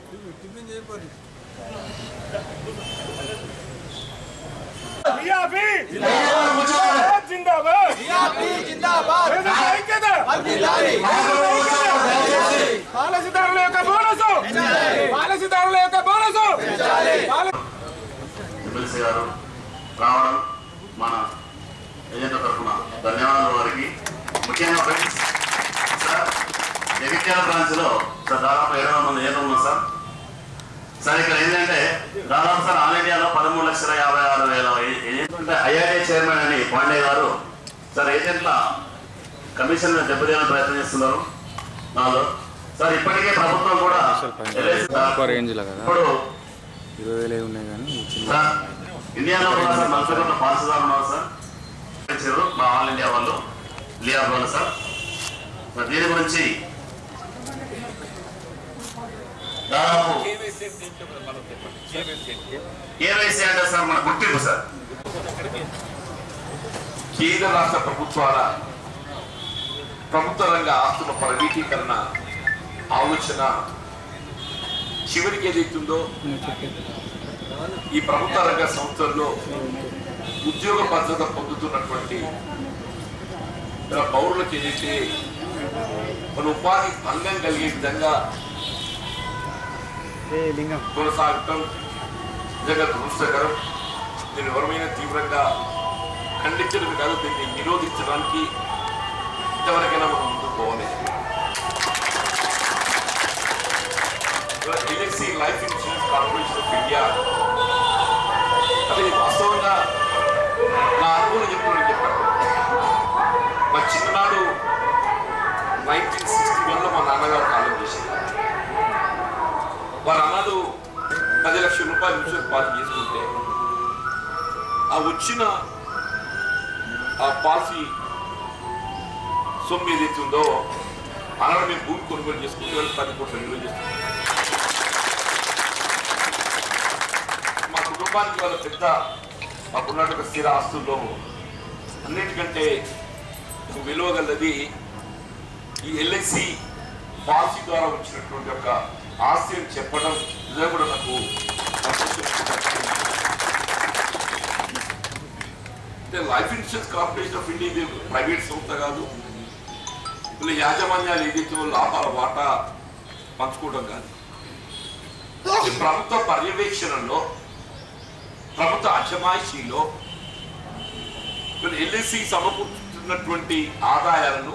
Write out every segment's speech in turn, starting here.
జిందాబాద్ జిందాబాద్ జిందాబాద్ ఐక్యత పాలసీదారుల యొక్క బోనస్ పాలసీదారుల యొక్క బోనస్ ఎమ్మెల్సీ గారు రావడం మన ఏజెంట్ తరఫున ధన్యవాదాలు వారికి ముఖ్యంగా ఫ్రెండ్స్ సార్ జగిత్యాల బ్రాంచ్ లో సార్ దాదాపు ఇరవై మంది ఏదో ఉన్నాం సార్ సార్ ఇక్కడ ఏంటంటే దాదాపు సార్ ఆల్ ఇండియాలో పదమూడు లక్షల యాభై ఆరు వేల ఏ- ఏజెంట్ అంటే ఐఐటి చైర్మన్ అని పాండే గారు సార్ ఏజెంట్ల కమిషన్ దెబ్బతీయాలని ప్రయత్నం చేస్తున్నారు నాలో సార్ ఇప్పటికే ప్రభుత్వం కూడా LIC సార్ ఎక్కువ రేంజ్లో కదా ఇప్పుడు ఇరవై వేలే ఉన్నాయి కానీ చిన్న సార్ ఇండియాలో కూడా సార్ నలభై కోట్ల పాలసీదారు ఉన్నారు సార్ ఇచ్చారు మా ఆల్ ఇండియా వాళ్ళు లియా వాళ్ళు సార్ మరి దీని గురించి దాదాపు కేవైసీ అంటే సార్ మన గుర్తింపు సార్ కేంద్ర రాష్ట్ర ప్రభుత్వాల ప్రభుత్వ రంగ ఆస్తుల ప్రైవేటీకరణ ఆలోచన చివరికి ఏదైతుందో ఈ ప్రభుత్వ రంగ సంస్థల్లో ఉద్యోగ భద్రత పొందుతున్నటువంటి ఇలా పౌరులకు ఏదైతే మన ఉపాధి భంగం కలిగే విధంగా కొనసాగటం నిజంగా దురదృష్టకరం దీని ఎవరమైనా తీవ్రంగా ఖండించడం కాదు దీన్ని నిరోధించడానికి ఇంతవరకైనా మనం ముందుకు పోవాలి LIC life insurance corporation of India అది వాస్తవంగా నా అనుభవం చెప్తున్నాను చెప్పాను మా చిన్ననాడు నైన్టీన్ సిక్స్టీ వన్లో మా నాన్నగారు కాలం చేశారు వారు అన్నాడు పది లక్షల రూపాయలు ఇన్సూరెన్స్ పాలసీ చేసుకుంటే ఆ వచ్చిన ఆ పాలసీ సొమ్ము ఏదైతే ఉందో అన్నాడు మేము భూమి కొనుగోలు చేసుకుంటే వాళ్ళు పది కోట్ల విలువ చేస్తున్నాం మా కుటుంబానికి వాళ్ళ పెద్ద మాకున్నట్టు ఒక స్థిర ఆస్తుల్లో అన్నిటికంటే విలువ గలది ఈ ఎల్ఐసి పాలసీ ద్వారా వచ్చినటువంటి ఒక ఆస్తి అని చెప్పడం ఇదే కూడా నాకు సంతోషం అంటే life insurance corporation of India ఇది ప్రైవేట్ సంస్థ కాదు వీళ్ళ యాజమాన్యాలు ఏదైతే లాభాల వాటా పంచుకోవడం కాదు ఈ ప్రభుత్వ పర్యవేక్షణలో ప్రభుత్వ అజమాయిషీలో వీళ్ళు ఎల్ఐసి సమకూర్చుతున్నటువంటి ఆదాయాలను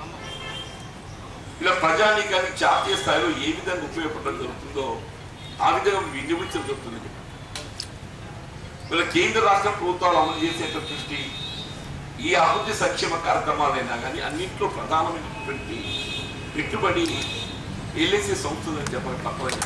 ఇలా ప్రజానీకానికి జాతీయ స్థాయిలో ఏ విధంగా ఉపయోగపడడం జరుగుతుందో ఆ విధంగా వినియోగించడం జరుగుతుంది వీళ్ళ కేంద్ర రాష్ట్ర ప్రభుత్వాలు అమలు చేసేటటువంటి ఈ అభివృద్ధి సంక్షేమ కార్యక్రమాలైనా కానీ అన్నింటిలో ప్రధానమైనటువంటి పెట్టుబడి ఎల్ఐసి సంస్థలని చెప్పడం తప్పని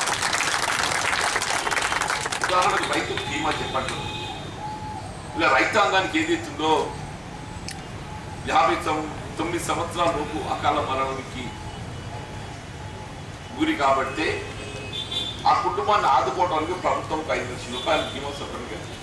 ఉదాహరణకు రైతు బీమా చెప్పండి ఇలా రైతాంగానికి ఏదైతుందో యాభై సం- తొమ్మిది సంవత్సరాల లోపు అకాల మరణానికి గురి కాబట్టి ఆ కుటుంబాన్ని ఆదుకోవడానికి ప్రభుత్వం ఒక ఐదు లక్షల రూపాయల బీమా సౌకర్యం కల్పిస్తుంది.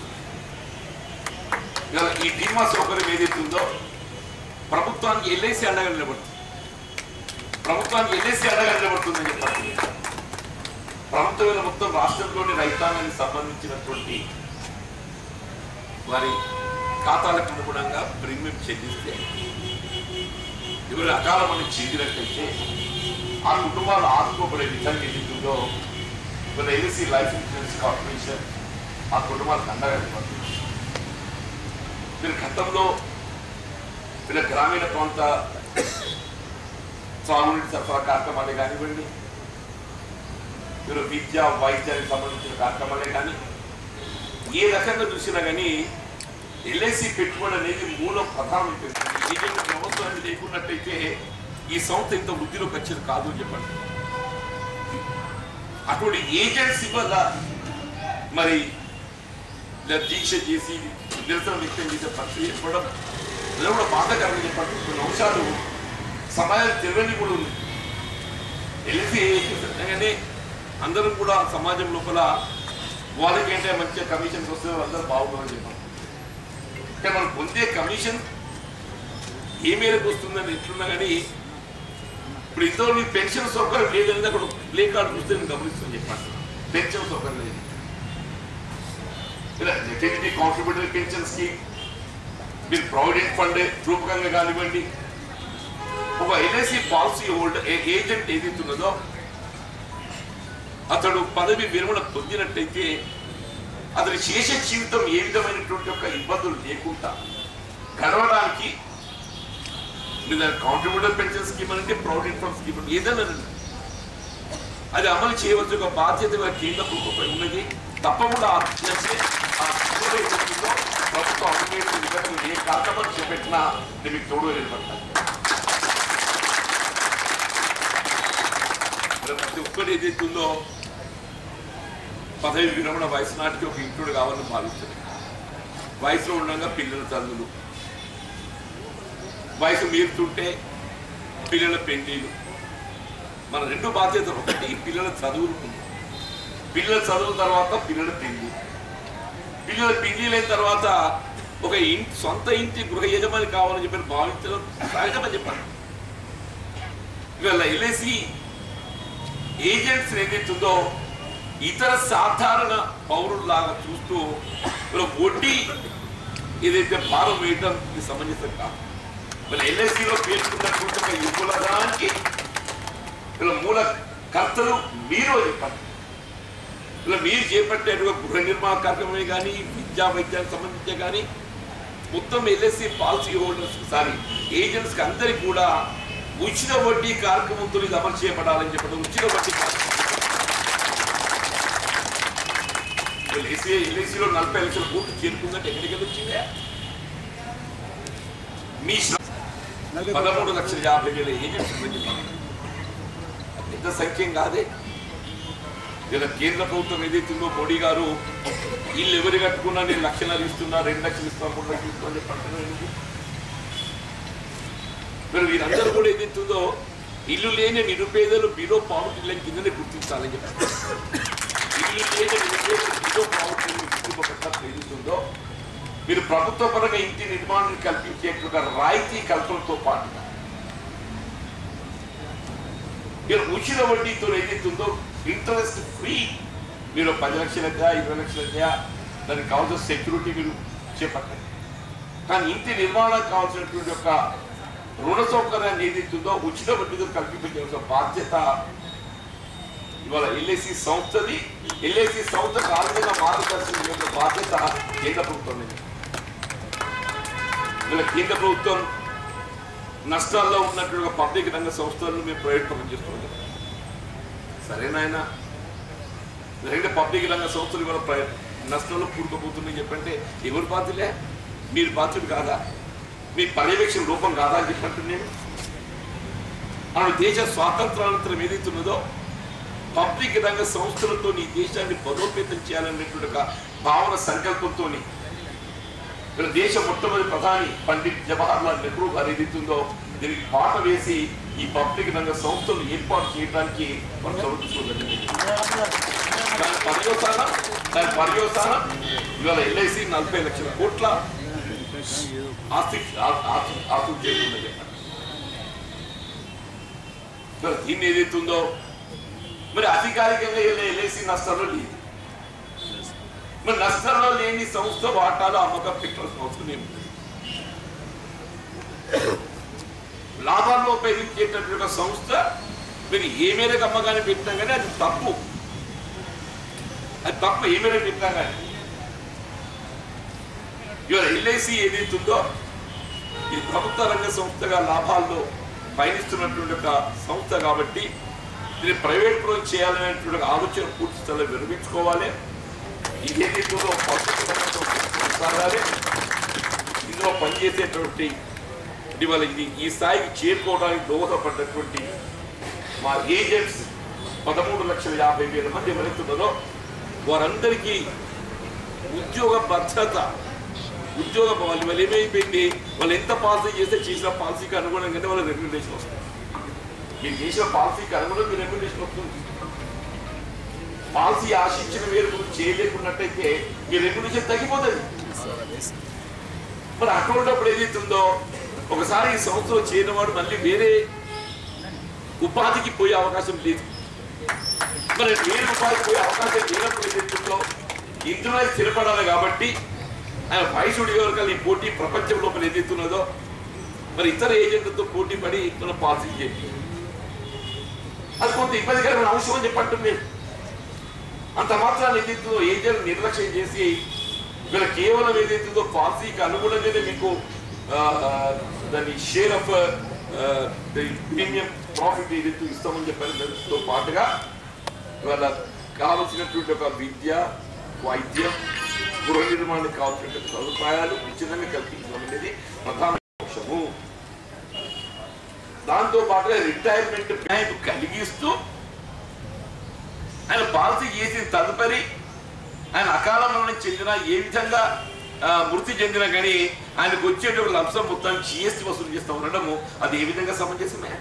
ఇలా ఈ బీమా సౌకర్యం ఏదైతే ఉందో ప్రభుత్వానికి ఎల్ఐసి అండగా నిలబడుతుంది ప్రభుత్వానికి ఎల్ఐసి అండగా నిలబడుతుందని చెప్పండి ప్రభుత్వం మొత్తం రాష్ట్రంలోని రైతాంగానికి సంబంధించినటువంటి వారి ఖాతాలకు అనుగుణంగా ప్రీమియం చెల్లిస్తే ఎవరి అకాల మనం చెందినట్లయితే ఆ కుటుంబాలు ఆదుకోబడే విధంగా ఏదైతుందో మన ఎల్ఐసి లైఫ్ ఇన్సూరెన్స్ కార్పొరేషన్ ఆ కుటుంబాలకు అండగా నిలబడుతుంది మీరు గతంలో వీళ్ళ గ్రామీణ ప్రాంత సాగునీటి సరఫరా కార్యక్రమాలే కానివ్వండి మీరు విద్య వైద్యానికి సంబంధించిన కార్యక్రమాలే కానీ ఏ రకంగా చూసినా కానీ ఎల్ఐసి పెట్టుబడి అనేది మూలం ప్రధానమైపోయింది ఏజెంట్ ప్రభుత్వాన్ని లేకున్నట్టయితే ఈ సంస్థ ఇంత వృద్ధిలోకి వచ్చేది కాదు అని చెప్పండి అటువంటి ఏజెన్సీ వల్ల మరి ఇలా దీక్ష చేసి నిరసన వ్యక్తం చేసే పరిస్థితి ఏర్పడడం ఇది కూడా బాధాకరంగా చెప్పండి కొన్ని అంశాలు సమాజం తెలియని కూడా ఉంది తెలిసి కానీ అందరం కూడా సమాజం లోపల వాళ్ళకేంటే మంచిగా కమిషన్స్ వస్తే అందరూ బాగుంటుందని చెప్పాలి అంటే మనం పొందే కమిషన్ ఏ మేరకు వస్తుందని ఎట్లున్నా కానీ ఇప్పుడు ఇంతలో మీ పెన్షన్ సౌకర్యం లేదని అక్కడ ప్లే కార్డు చూస్తే నేను గమనిస్తాను చెప్పాను పెన్షన్ సౌకర్యం లేదు ఇలా నెటివిటీ కాంట్రిబ్యూటరీ పెన్షన్ స్కీమ్ మీరు ప్రావిడెంట్ ఫండ్ రూపకంగా కానివ్వండి ఒక ఎల్ఐసి పాలసీ హోల్డర్ ఏజెంట్ ఏదైతే ఉన్నదో అతడు పదవి విరమణ పొందినట్టయితే అతని శేష జీవితం ఏ విధమైనటువంటి యొక్క ఇబ్బందులు లేకుండా గడవడానికి కాంట్రిబ్యూటర్ పెన్షన్ స్కీమ్ అంటే ప్రావిడెంట్ ఫండ్ స్కీమ్ అంటే ఏదైనా రండి. అది అమలు చేయవలసిన ఒక బాధ్యత కేంద్ర ప్రభుత్వంపై ఉన్నది తప్పకుండా ఆ చేసే ఆ స్కీమ్ ఏదైతే ఉందో ప్రభుత్వం అమలు చేసే విధంగా ఏ కార్యక్రమం చేపట్టినా నేను మీకు తోడు నిలబడతాను మరి ప్రతి ఒక్కటి ఏదైతే ఉందో పదవి విరమణ వయసు నాటికి ఒక ఇంటుడు కావాలని భావిస్తుంది వయసులో ఉండగా పిల్లల తల్లులు వయసు మీరుతుంటే పిల్లల పెళ్లిలు మన రెండు బాధ్యతలు ఒకటి పిల్లల చదువులు పిల్లల చదువుల తర్వాత పిల్లల పెళ్లి పిల్లల పెళ్లిలైన తర్వాత ఒక ఇంటి సొంత ఇంటి గృహ యజమాని కావాలని చెప్పి భావించడం సహజమని చెప్పాను ఇవాళ ఎల్ఐసి ఏజెంట్స్ ఏదైతుందో ఇతర సాధారణ పౌరుల్లాగా చూస్తూ ఇలా వడ్డీ ఏదైతే భారం వేయడం ఇది సమంజసం కాదు మన ఎల్ఐసిలో పేర్కొన్నటువంటి ఒక యువలదానికి ఇలా మూల కర్తలు మీరు అని చెప్పండి ఇలా మీరు చేపట్టే ఒక గృహ నిర్మాణ కార్యక్రమమే కానీ విద్యా వైద్యానికి సంబంధించే కానీ మొత్తం ఎల్ఐసి పాలసీ హోల్డర్స్ సారీ ఏజెంట్స్కి అందరికి కూడా ఉచిత వడ్డీ కార్యక్రమంతో ఇది అమలు చేయబడాలని చెప్పడం ఉచిత వడ్డీ కార్యక్రమం ఎల్ఐసి ఎల్ఐసిలో నలభై లక్షల కోట్లు చేరుకుందంటే ఎక్కడికి వెళ్ళి వచ్చిందే మీ శ్ర- పదమూడు లక్షల యాభై వేల ఏజెంట్స్ గురించి చెప్పండి. పెద్ద సంఖ్యం కాదే ఇలా కేంద్ర ప్రభుత్వం ఏదైతుందో మోడీ గారు వీళ్ళు ఎవరు కట్టుకున్నా నేను లక్షణాలు ఇస్తున్నా రెండు లక్షలు ఇస్తున్నా మూడు లక్షలు ఇస్తున్నా అని చెప్పి అంటున్నారు ఎందుకు? మరి వీరందరూ కూడా ఏదైతుందో ఇల్లు లేని నిరుపేదలు బిలో పావర్టీ లైన్ కిందనే గుర్తించాలని చెప్పి ఇల్లు లేని నిరుపేదలు బిలో పావర్టీ లైన్ గుర్తింపబట్టినప్పుడు ఏదైతుందో మీరు ప్రభుత్వ పరంగా ఇంటి నిర్మాణాన్ని కల్పించేట్టుగా రాయితీ కల్పనతో పాటు మీరు ఉచిత వడ్డీతో ఏదైతుందో ఇంట్రెస్ట్ ఫ్రీ మీరు పది లక్షలదా ఇరవై లక్షలదా దానికి కావాల్సిన సెక్యూరిటీ మీరు చేపట్టండి కానీ ఇంటి నిర్మాణానికి కావాల్సినటువంటి యొక్క రుణ సౌకర్యాన్ని ఏదైతుందో ఉచిత వడ్డీతో కల్పించాల్సిన బాధ్యత ఇవాళ ఎల్ఐసి సంస్థది ఎల్ఐసి సంస్థకు ఆర్థిక మార్గదర్శనం యొక్క బాధ్యత కేంద్ర ప్రభుత్వం ఇవాళ కేంద్ర ప్రభుత్వం నష్టాల్లో ఉన్నటువంటి పబ్లిక్ రంగ సంస్థలను మేము ప్రైవేట్ పరం చేస్తున్నాం సరేనాయన ఎందుకంటే పబ్లిక్ రంగ సంస్థలు ఇవాళ ప్రై నష్టాల్లో కూరుకుపోతున్నాయి చెప్పంటే ఎవరు బాధ్యులే మీరు బాధ్యులు కాదా మీ పర్యవేక్షణ రూపం కాదా అని చెప్పంటే నేను మన దేశ స్వాతంత్రానంతరం ఏదైతున్నదో పబ్లిక్ రంగ సంస్థలతో ఈ దేశాన్ని బలోపేతం చేయాలనేటువంటి ఒక భావన సంకల్పంతో ఇక్కడ దేశ మొట్టమొదటి ప్రధాని పండిత్ జవహర్లాల్ నెహ్రూ గారు ఏదైతుందో దీనికి పాట వేసి ఈ పబ్లిక్ రంగ సంస్థలు ఏర్పాటు చేయడానికి మనం చదువుతుంది దాని పర్యవసానం దాని పర్యవసానం ఇవాళ ఎల్ఐసి నలభై లక్షల కోట్ల ఆస్తి ఆ- ఆస్తి ఆస్తి చేస్తుందని చెప్పండి మరి దీన్ని ఏదైతుందో మరి అధికారికంగా ఎల్ఐసి నష్టాల్లో లేదు మరి నష్టాల్లో లేని సంస్థ వాటాలు అమ్మకం పెట్టాల్సిన అవసరం ఏమి లాభాల్లో ఉపయోగించేటటువంటి ఒక సంస్థ మీరు ఏ మేరకు అమ్మకాన్ని పెట్టినా కానీ అది తప్పు అది తప్పు ఏ మేరకు పెట్టినా కానీ ఇవాళ ఎల్ఐసి ఏదైతుందో ఇది ప్రభుత్వ రంగ సంస్థగా లాభాల్లో పయనిస్తున్నటువంటి ఒక సంస్థ కాబట్టి దీన్ని ప్రైవేట్ పరం చేయాలనేటువంటి ఒక ఆలోచన పూర్తి స్థాయిలో విరమించుకోవాలి ఇది ఏదైతుందో పద్ధతితో కొనసాగాలి ఇందులో పనిచేసేటువంటి ఇవాళ ఇది ఈ స్థాయికి చేరుకోవడానికి దోహదపడ్డటువంటి మా ఏజెంట్స్ పదమూడు లక్షల యాభై వేల మంది ఎవరైతున్నారో వారందరికీ ఉద్యోగ భద్రత ఉద్యోగ వాళ్ళు వాళ్ళు ఏమైపోయింది వాళ్ళు ఎంత పాలసీ చేస్తే చేసిన పాలసీకి అనుగుణంగానే వాళ్ళ రెమ్యునరేషన్ వస్తుంది మీరు చేసిన పాలసీకి అనుగుణంగా మీ రెమ్యునరేషన్ వస్తుంది పాలసీ ఆశించిన మేరకు మీరు చేయలేకున్నట్టయితే మీ రెమ్యునరేషన్ తగ్గిపోతుంది మరి అటువంటిప్పుడు ఏదైతుందో ఒకసారి ఈ సంస్థలో చేరిన వాడు మళ్ళీ వేరే ఉపాధికి పోయే అవకాశం లేదు మరి వేరు రూపాయలు పోయే అవకాశం లేనప్పుడు ఏదైతుందో ఇందులో స్థిరపడాలి కాబట్టి ఆయన వయసుడి వర్గాలు ఈ పోటీ ప్రపంచం లోపల ఏదైతున్నదో మరి ఇతర ఏజెంట్లతో పోటీ పడి మనం పాలసీ చేయాలి అది కొంత ఇబ్బందికరమైన అంశం అని చెప్పంటుంది అంత మాత్రాన్ని ఏదైతుందో ఏజెంట్ నిర్లక్ష్యం చేసి వీళ్ళ కేవలం ఏదైతుందో పాలసీకి అనుగుణంగానే మీకు ఆ, దాని షేర్ ఆఫ్ ప్రీమియం ప్రాఫిట్ ఏదైతే ఇస్తామని చెప్పారు దానితో పాటుగా వాళ్ళ కావలసినటువంటి ఒక విద్య వైద్యం గృహ నిర్మాణానికి కావాల్సినటువంటి సదుపాయాలు ఉచితంగా కల్పించడం అనేది ప్రధాన అంశము దాంతో పాటుగా రిటైర్మెంట్ బ్యాంక్ కలిగిస్తూ ఆయన పాలసీ చేసిన తదుపరి ఆయన అకాల మరణం చెందిన ఏ విధంగా ఆ, మృతి చెందినా కానీ ఆయనకు వచ్చేటువంటి లంశం మొత్తాన్ని జిఎస్టీ వసూలు చేస్తూ ఉండడము అది ఏ విధంగా సమంజసమే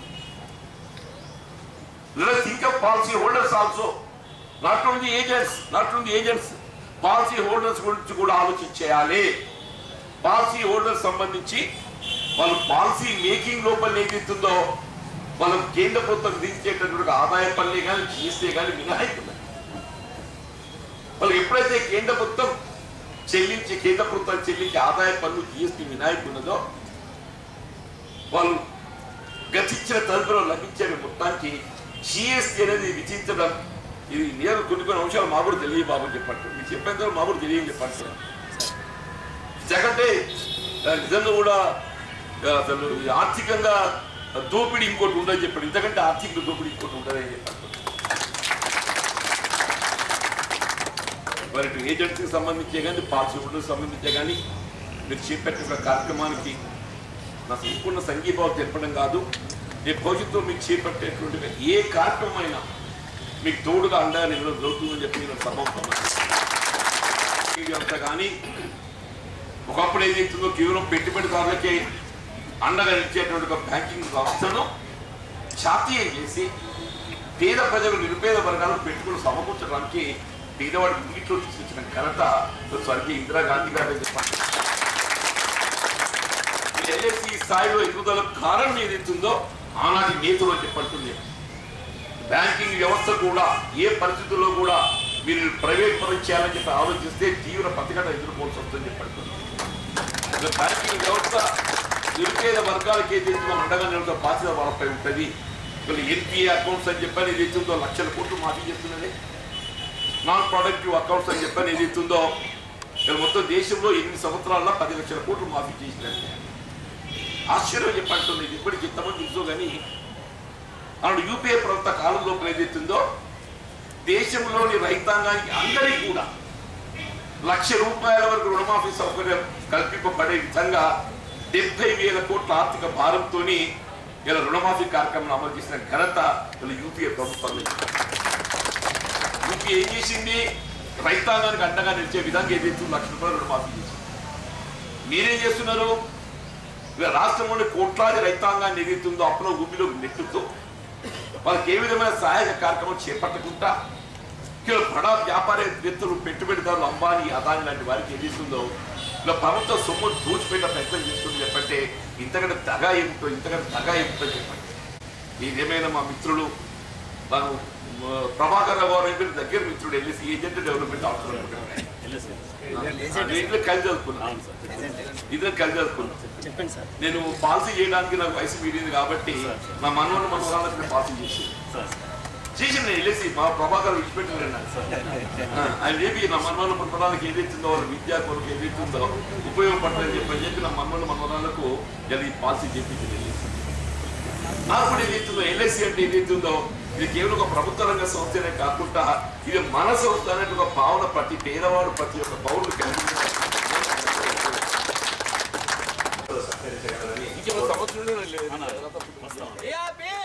think of policy holders also not only agents not only agents policy holders గురించి కూడా ఆలోచించేయాలి పాలసీ హోల్డర్స్ సంబంధించి వాళ్ళు పాలసీ మేకింగ్ లోపల ఏదైతుందో వాళ్ళు కేంద్ర ప్రభుత్వం విధించేటటువంటి ఆదాయ పన్ను కానీ జిఎస్టీ కానీ మినహాయింపు ఉంది. వాళ్ళు ఎప్పుడైతే కేంద్ర ప్రభుత్వం చెల్లించి కేంద్ర ప్రభుత్వం చెల్లించే ఆదాయ పన్ను జిఎస్టీ మినహాయింపు ఉన్నదో వాళ్ళు గతించిన తదుపరి లభించే మొత్తానికి జిఎస్టీ అనేది విధించడం ఇది నేను కొన్ని కొన్ని అంశాలు మా కూడా తెలియ బాబు చెప్పండి మీరు చెప్పేంత మా కూడా తెలియని చెప్పండి సార్ జగంటే ఆ, నిజంగా కూడా ఆ, అసలు ఈ ఆర్థికంగా దోపిడీ ఇంకోటి ఉండదని చెప్పాడు ఇంతకంటే ఆర్థిక దోపిడీ ఇంకోటి ఉండదని చెప్పాడు మరి ఇటు ఏజెన్సీకి సంబంధించే కానీ పాలసీ హోల్డర్కి సంబంధించే కానీ మీరు చేపట్టిన కార్యక్రమానికి నా సంపూర్ణ సంఘీభావం తెలపడం కాదు ఈ భవిష్యత్తులో మీకు చేపట్టేటువంటి ఏ కార్యక్రమం అయినా మీకు తోడుగా అండగా నేను జరుగుతుందని చెప్పి నేను సభ అంతా కానీ ఒకప్పుడు ఏదైతుందో కేవలం పెట్టుబడిదారులకే అండగా నిలిచేటువంటి ఒక బ్యాంకింగ్ వ్యవస్థను జాతీయం చేసి పేద ప్రజలు నిరుపేద వర్గాలకు పెట్టుబడులు సమకూర్చడానికి పేదవాడి ముంగిట్లో తీసుకొచ్చిన ఘనత స్వర్గీయ ఇందిరాగాంధీ గారు చెప్పండి ఎల్ఎస్సి స్థాయిలో ఎదుగుదల కారణం ఏదైతుందో ఆనాటి నేతలు అని చెప్పంటుంది బ్యాంకింగ్ వ్యవస్థ కూడా ఏ పరిస్థితుల్లో కూడా మీరు ప్రైవేట్ పరం చేయాలని చెప్పి ఆలోచిస్తే తీవ్ర ప్రతిఘటన ఎదుర్కోవాల్సి వస్తుందని చెప్పంటుంది ఇలా బ్యాంకింగ్ వ్యవస్థ నిరుపేద వర్గాలకి ఏదైతుందో అండగా నిలబడే బాధ్యత వాళ్ళపై ఉంటుంది వీళ్ళు ఎన్పిఏ అకౌంట్స్ అని చెప్పని ఏదైతుందో లక్షల కోట్లు మాఫీ చేస్తున్నది నాన్ ప్రొడక్టివ్ అకౌంట్స్ అని చెప్పని ఏదైతుందో ఇక్కడ మొత్తం దేశంలో ఎనిమిది సంవత్సరాల్లో పది లక్షల కోట్లు మాఫీ చేసినట్టు ఆశ్చర్యం చెప్పంటుంది ఇది ఇప్పటికి ఇంతమంది తెలుసు కానీ అన్నాడు యూపీఏ ప్రభుత్వ కాలంలో ఏదైతుందో దేశంలోని రైతాంగానికి అందరికీ కూడా లక్ష రూపాయల వరకు రుణమాఫీ సౌకర్యం కల్పింపబడే విధంగా డెబ్బై వేల కోట్ల ఆర్థిక భారంతో ఇలా రుణమాఫీ కార్యక్రమం అమలు చేసిన ఘనత ఇలా యూపీఏ ప్రభుత్వం యూపీఏ ఏం చేసింది రైతాంగానికి అండగా నిలిచే విధంగా ఏదైతే లక్ష రూపాయలు రుణమాఫీ చేసింది మీరేం చేస్తున్నారు ఇలా రాష్ట్రంలోని కోట్లాది రైతాంగాన్ని ఏదైతుందో అప్పులో ఊపిలో నెట్టుతూ వాళ్ళకి ఏ విధమైన సహాయక కార్యక్రమం చేపట్టకుండా ఇలా బడా వ్యాపారవేత్తలు పెట్టుబడిదారులు అంబానీ అదాని లాంటి వారికి ఏదిస్తుందో ఇలా ప్రభుత్వ సొమ్ము దోచిపెట్టే ప్రయత్నం చేస్తుంది చెప్పంటే ఇంతకంటే దగా ఏమిటో ఇంతకంటే దగా ఏమిటో చెప్పండి ఇదేమైనా మా మిత్రులు తాను ఆ, ప్రభాకర్ రావు గారు అయితే దగ్గర మిత్రుడు ఎల్ఎసి ఏజెంట్ డెవలప్మెంట్ అవసరం ఇద్దరు కలిసి చదువుకున్నాను ఇద్దరు కలిసి చదువుకున్నాను చెప్పండి సార్ నేను పాలసీ చేయడానికి నాకు వయసు మీడింది కాబట్టి నా మనవన్న మనవరాలకు నేను పాలసీ చేసి చేసి నేను వెళ్ళేసి మా ప్రభాకర్ విడిచిపెట్టిన ఆయన ఏపీ నా మనవన్న మనవరాలకు ఏదైతుందో వాళ్ళ విద్యా కొరకు ఏదైతుందో ఉపయోగపడుతుందని చెప్పి చెప్పి నా మనవన్న మనవరాలకు ఇది పాలసీ చేపించింది వెళ్ళేసి నాకు కూడా ఏదైతుందో ఎల్ఐసి అంటే ఏదైతుందో ఇది కేవలం ఒక ప్రభుత్వ రంగ సంస్థనే కాకుండా ఇది మన సంస్థ అనే ఒక భావన ప్రతి పేదవాడు ప్రతి ఒక్క పౌరుడు కలిగి ఇంకేమైనా సంవత్సరం లేదు ఏఆర్పీ